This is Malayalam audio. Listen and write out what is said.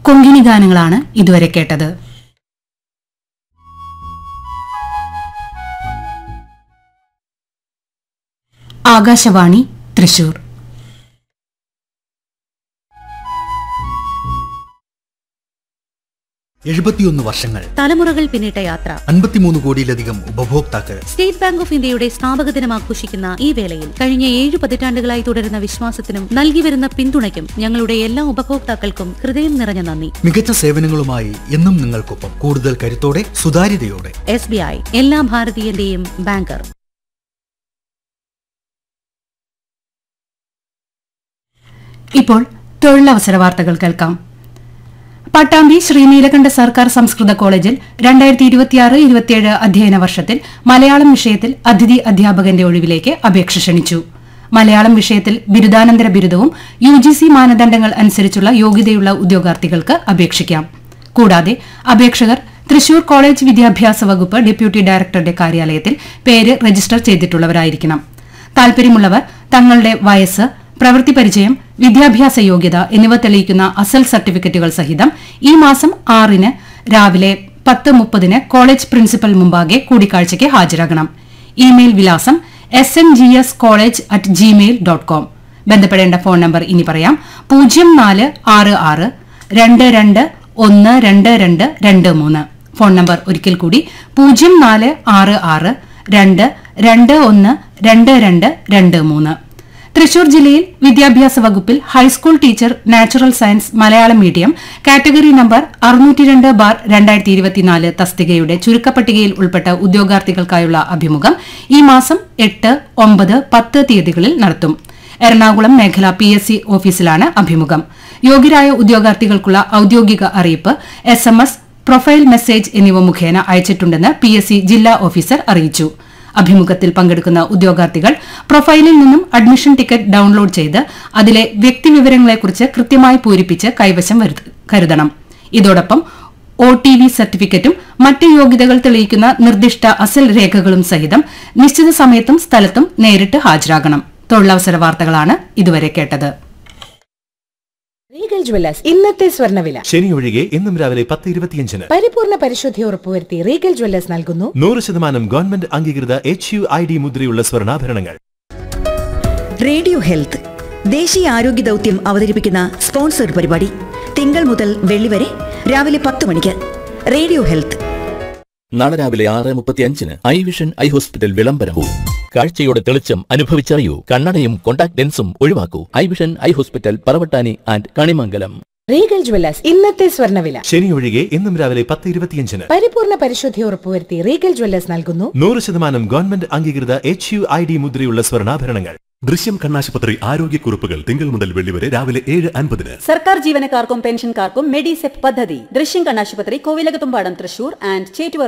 കൊങ്കിണി ഗാനങ്ങളാണ് ഇതുവരെ കേട്ടത് ആകാശവാണി തൃശൂർ എഴുപത്തിയൊന്ന് വർഷങ്ങൾ തലമുറകൾ പിന്നിട്ട യാത്ര അൻപത്തിമൂന്ന് കോടിയിലധികം ഉപഭോക്താക്കൾ സ്റ്റേറ്റ് ബാങ്ക് ഓഫ് ഇന്ത്യയുടെ സ്ഥാപക ദിനം ആഘോഷിക്കുന്ന ഈ വേളയിൽ കഴിഞ്ഞ ഏഴ് പതിറ്റാണ്ടുകളായി തുടരുന്ന വിശ്വാസത്തിനും നൽകി വരുന്ന പിന്തുണയ്ക്കും ഞങ്ങളുടെ എല്ലാ ഉപഭോക്താക്കൾക്കും ഹൃദയം നിറഞ്ഞ നന്ദി മികച്ച സേവനങ്ങളുമായി എന്നും നിങ്ങൾക്കൊപ്പം കൂടുതൽ കരുത്തോടെ സുതാര്യതയോടെ എസ് ബി ഐ എല്ലാ ഭാരതീയന്റെയും ബാങ്കർ ഇപ്പോൾ തൊഴിലവസര വാർത്തകൾ കേൾക്കാം പട്ടാമ്പി ശ്രീനീലകണ്ഠ സർക്കാർ സംസ്കൃത കോളേജിൽ രണ്ടായിരത്തി ഇരുപത്തിയാറ് ഇരുപത്തിയേഴ് അധ്യയന വർഷത്തിൽ മലയാളം വിഷയത്തിൽ അതിഥി അധ്യാപകന്റെ ഒഴിവിലേക്ക് അപേക്ഷ ക്ഷണിച്ചു മലയാളം വിഷയത്തിൽ ബിരുദാനന്തര ബിരുദവും യു ജി സി മാനദണ്ഡങ്ങൾ അനുസരിച്ചുള്ള യോഗ്യതയുള്ള ഉദ്യോഗാർത്ഥികൾക്ക് അപേക്ഷിക്കാം കൂടാതെ അപേക്ഷകർ തൃശൂർ കോളേജ് വിദ്യാഭ്യാസ വകുപ്പ് ഡെപ്യൂട്ടി ഡയറക്ടറുടെ കാര്യാലയത്തിൽ പേര് രജിസ്റ്റർ ചെയ്തിട്ടുള്ളവരായിരിക്കണം താൽപര്യമുള്ളവർ തങ്ങളുടെ വയസ്സ് പ്രവൃത്തി പരിചയം വിദ്യാഭ്യാസ യോഗ്യത എന്നിവ തെളിയിക്കുന്ന അസൽ സർട്ടിഫിക്കറ്റുകൾ സഹിതം ഈ മാസം ആറിന് രാവിലെ പത്ത് മുപ്പതിന് കോളേജ് പ്രിൻസിപ്പൽ മുമ്പാകെ കൂടിക്കാഴ്ചയ്ക്ക് ഹാജരാകണം ഇമെയിൽ വിലാസം S N G S college at Gmail dot com ബന്ധപ്പെടേണ്ട ഫോൺ നമ്പർ ഇനി പറയാം പൂജ്യം നാല് ആറ് ആറ് രണ്ട് രണ്ട് ഒന്ന് രണ്ട് രണ്ട് രണ്ട് മൂന്ന് ഫോൺ നമ്പർ ഒരിക്കൽ കൂടി പൂജ്യം നാല് ആറ് ആറ് രണ്ട് രണ്ട് ഒന്ന് രണ്ട് രണ്ട് രണ്ട് മൂന്ന് തൃശൂർ ജില്ലയിൽ വിദ്യാഭ്യാസ വകുപ്പിൽ high school teacher natural science Malayalam medium category number അറുന്നൂറ്റി രണ്ട് ബാർ രണ്ടായിരത്തി ഇരുപത്തിനാല് തസ്തികയുടെ ചുരുക്കപ്പട്ടികയിൽ ഉൾപ്പെട്ട ഉദ്യോഗാർത്ഥികൾക്കായുള്ള അഭിമുഖം ഈ മാസം എട്ട് ഒമ്പത് പത്ത് തീയതികളിൽ നടത്തും എറണാകുളം മേഖല പി എസ് സി ഓഫീസിലാണ് അഭിമുഖം യോഗ്യരായ ഉദ്യോഗാർത്ഥികൾക്കുള്ള ഔദ്യോഗിക അറിയിപ്പ് S M S profile message എന്നിവ മുഖേന അയച്ചിട്ടുണ്ടെന്ന് പി എസ് സി ജില്ലാ ഓഫീസർ അറിയിച്ചു അഭിമുഖത്തിൽ പങ്കെടുക്കുന്ന ഉദ്യോഗാർത്ഥികൾ പ്രൊഫൈലിൽ നിന്നും അഡ്മിഷൻ ടിക്കറ്റ് ഡൌൺലോഡ് ചെയ്ത് അതിലെ വ്യക്തിവിവരങ്ങളെക്കുറിച്ച് കൃത്യമായി പൂരിപ്പിച്ച് കൈവശം വരുത്ത- കരുതണം ഇതോടൊപ്പം ഒ ടി വി സർട്ടിഫിക്കറ്റും മറ്റ് യോഗ്യതകൾ തെളിയിക്കുന്ന നിർദ്ദിഷ്ട അസൽ രേഖകളും സഹിതം നിശ്ചിത സമയത്തും സ്ഥലത്തും നേരിട്ട് ഹാജരാകണം തൊഴിലവസര വാർത്തകളാണ് ഇതുവരെ കേട്ടത് റീഗൽ ജ്വല്ലേഴ്സ് ഇന്നത്തെ സ്വർണ്ണവില ശനി ഒഴികെ ഇന്നും രാവിലെ പത്ത് ഇരുപത്തിയഞ്ചിന് പരിപൂർണ പരിശുദ്ധി ഉറപ്പുവരുത്തി റീഗൽ ജ്വല്ലേഴ്സ് നൽകുന്നു നൂറ് ശതമാനം ഗവൺമെന്റ് അംഗീകൃത എച്ച് യു ഐ ഡി മുദ്രയുള്ള സ്വർണ്ണാഭരണങ്ങൾ റേഡിയോ ഹെൽത്ത് ദേശീയ ആരോഗ്യ ദൗത്യം അവതരിപ്പിക്കുന്ന സ്പോൺസർ പരിപാടി തിങ്കൾ മുതൽ വെള്ളി വരെ രാവിലെ പത്ത് മണിക്ക് റേഡിയോ ഹെൽത്ത് നാളെ രാവിലെ ആറ് മുപ്പത്തിയഞ്ചിന് ഐ വിഷൻ ഐ ഹോസ്പിറ്റൽ വിളംബരവും കാഴ്ചയുടെ തെളിച്ചം അനുഭവിച്ചറിയൂ കണ്ണടയും കോണ്ടാക്ട് ലെൻസും ഒഴിവാക്കൂ eye vision eye hospital Paravattani and Kanimangalam Regal jewellers ഇന്നത്തെ സ്വർണ്ണവില ശനി ഒഴികെ ഇന്നും രാവിലെ പത്ത് ഇരുപത്തിയഞ്ചിന് പരിപൂർണ പരിശുദ്ധി ഉറപ്പുവരുത്തി റീഗൽ ജ്വല്ലേഴ്സ് നൽകുന്നു നൂറ് ശതമാനം ഗവൺമെന്റ് അംഗീകൃത എച്ച് യു ഐ ഡി മുദ്രയുള്ള സ്വർണ്ണാഭരണങ്ങൾ ദൃശ്യം കണ്ണാശുപത്രി ആരോഗ്യക്കുറിപ്പുകൾ തിങ്കൾ മുതൽ വെള്ളി വരെ രാവിലെ ഏഴ് അൻപതിന് സർക്കാർ ജീവനക്കാർക്കും പെൻഷൻകാർക്കും മെഡിസെപ് പദ്ധതി ദൃശ്യം കണ്ണാശുപത്രി കോവിലകത്തുംപാടം തൃശൂർ ആൻഡ് ചേറ്റുവ